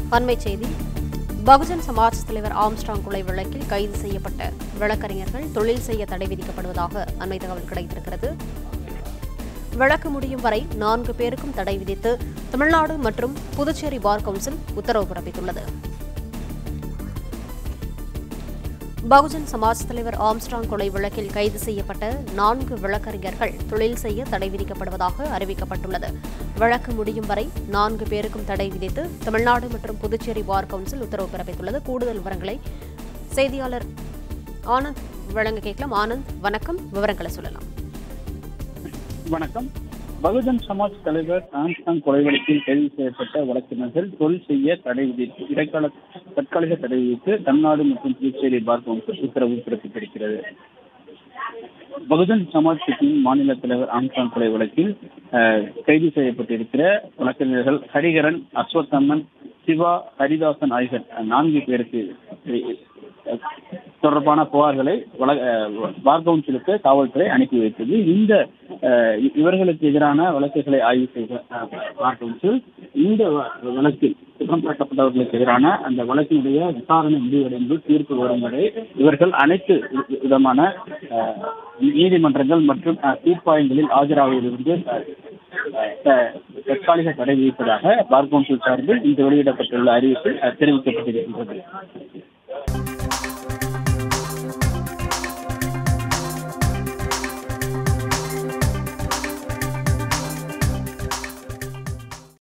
அண்மைச் செய்தி பகுஜன் சமாஜ் தலைவர் ஆம்ஸ்ட்ராங் கொலை வழக்கில் கைது செய்யப்பட்ட வழக்கறிஞர்கள் தொழில் செய்ய தடை விதிக்கப்படுவதாக அண்மை தகவல் கிடைத்திருக்கிறது வழக்கு முடியும் வரை நான்கு பேருக்கும் தடை விதித்து தமிழ்நாடு மற்றும் புதுச்சேரி பார் கவுன்சில் உத்தரவு பிறப்பித்துள்ளது பகுஜன் சமாஜ் தலைவர் ஆம்ஸ்ட்ராங் கொலை வழக்கில் கைது செய்யப்பட்ட நான்கு வழக்கறிஞர்கள் தொழில் செய்ய தடை விதிக்கப்படுவதாக அறிவிக்கப்பட்டுள்ளது வழக்கு முடியும் வரை நான்கு பேருக்கும் தடை விதித்து தமிழ்நாடு மற்றும் புதுச்சேரி பார் கவுன்சில் உத்தரவு பிறப்பித்துள்ளது கூடுதல் விவரங்களை செய்தியாளர் ஆனந்த் வழங்க கேட்கலாம் ஆனந்த் வணக்கம் விவரங்களை சொல்லலாம் வணக்கம் பகுஜன் சமாஜ் தலைவர் ஆம்ஸ்டாங் கொலை வழக்கில் கைது செய்யப்பட்ட வழக்கினர்கள் தொழில் செய்ய தடை விதித்து இடைக்கால தற்காலிக தடை விதித்து தமிழ்நாடு மற்றும் புதுச்சேரி பார் கவுன்சில் உத்தரவு பிறப்பித்திருக்கிறது பகுஜன் சமாஜ் கட்சியின் மாநில தலைவர் ஆம்ஸ்டாங் கொலை வழக்கில் அஹ், கைது செய்யப்பட்டிருக்கிற வழக்கறிஞர்கள் ஹரிகரன் அஸ்வத்தம்மன் சிவா ஹரிதாசன் ஆகிய நான்கு பேருக்கு அஹ், தொடர்பான புகார்களை வழ- அஹ், பார் கவுன்சிலுக்கு காவல்துறை அனுப்பி வைத்தது இந்த அஹ், இ- இவர்களுக்கு எதிரான வழக்குகளை ஆய்வு செய்த அஹ், பார் கவுன்சில் இந்த வ- வழக்கில் குற்றம் சாட்டப்பட்டவர்களுக்கு எதிரான அந்த வழக்கினுடைய விசாரணை முடிவடைந்து தீர்ப்பு வரும் வரை இவர்கள் அனைத்து வி- விதமான அஹ், நீதிமன்றங்கள் மற்றும் அஹ், தீர்ப்பாயங்களில் ஆஜராவதிலிருந்து அஹ், அஹ், தற்காலிக தடை விதிப்பதாக பார் கவுன்சில் சார்பில் இன்று வெளியிடப்பட்டுள்ள அறிவிப்பில் அஹ், தெரிவிக்கப்பட்டிருக்கின்றது